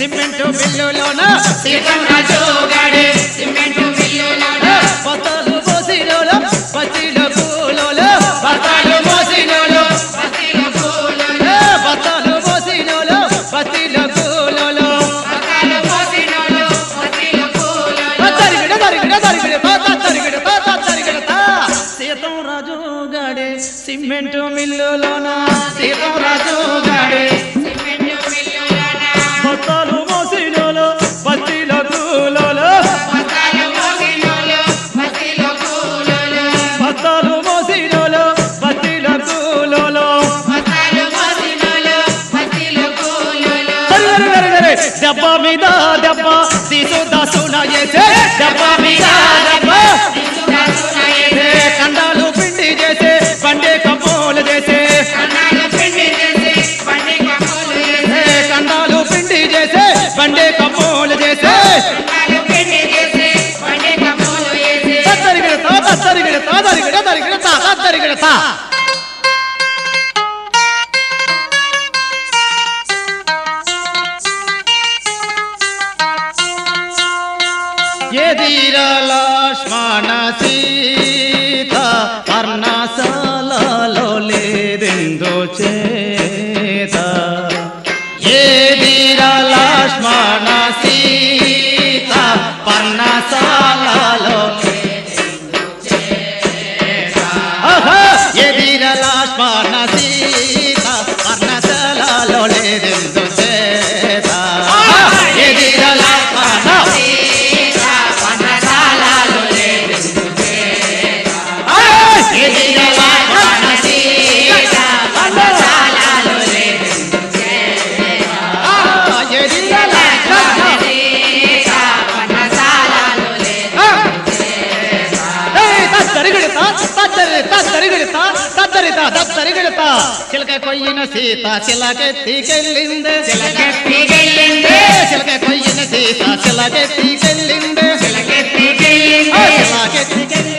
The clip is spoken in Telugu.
సిమెంటు బిల్లులోన సీతం రాజు గాడే సిమెంటు బిల్లులోన పతలు పోసినోలో పచ్చిల పూలోలో బతాలు మోసినోలు పతిలో పూలలో పతలు పోసినోలో పచ్చిల పూలోలో బతాలు మోసినోలు పతిలో పూలలో తరిగిడ తరిగిడ తరిగిడ తాత తరిగిడ తాత తరిగిడ తా సీతం రాజు గాడే సిమెంటు మిల్లులోన సీతం రాజు గాడే సిమెంటు బిల్లులోన పతలు పోసినోలో పచ్చిల పూలోలో బతాలు మోసినోలు పతిలో పూలలో పతలు పోసినోలో పచ్చిల పూలోలో బతాలు మోసినోలు పతిలో పూలలో అరే, అరే, అరే, అరే, దెబ్బ మీద దెబ్బ తీసు దాసున చేసే దెబ్బ మీద దెబ్బ ఏ కండాలు పిండి చేసే పండే కమ్మోలు చేసే కన్నాలు పిండి చేసి పండి కప్పులు చేసి ఏ కండాలు పిండి చేసే పండే కమ్మోలు చేసే కన్నాలు పిండి చేసి పండి కప్పులు వేసి తరిగిడతా తరిగిడతా తరిగిడ తరిగిడతా తరిగిడతా ఎదిర లక్ష్మణ సీత పర్ణశాలలో లేదెందు చేత ఎదిర లక్ష్మణ సీత పర్ణశాలలో ఆహా! ఎదిర లక్ష్మణ సీత పర్ణశాలలో లేదెందు చేత ఎదిర లక్ష్మణ చిలక కొయ్యిన సీత చిలకెత్తికెళ్ళిందే చిలకెత్తికెళ్ళిందే చిలక కొయ్యిన సీత చిలకెత్తికెళ్ళిందే చిలకెత్తికెళ్ళిందే చిలకెత్తికెళ్ళిందే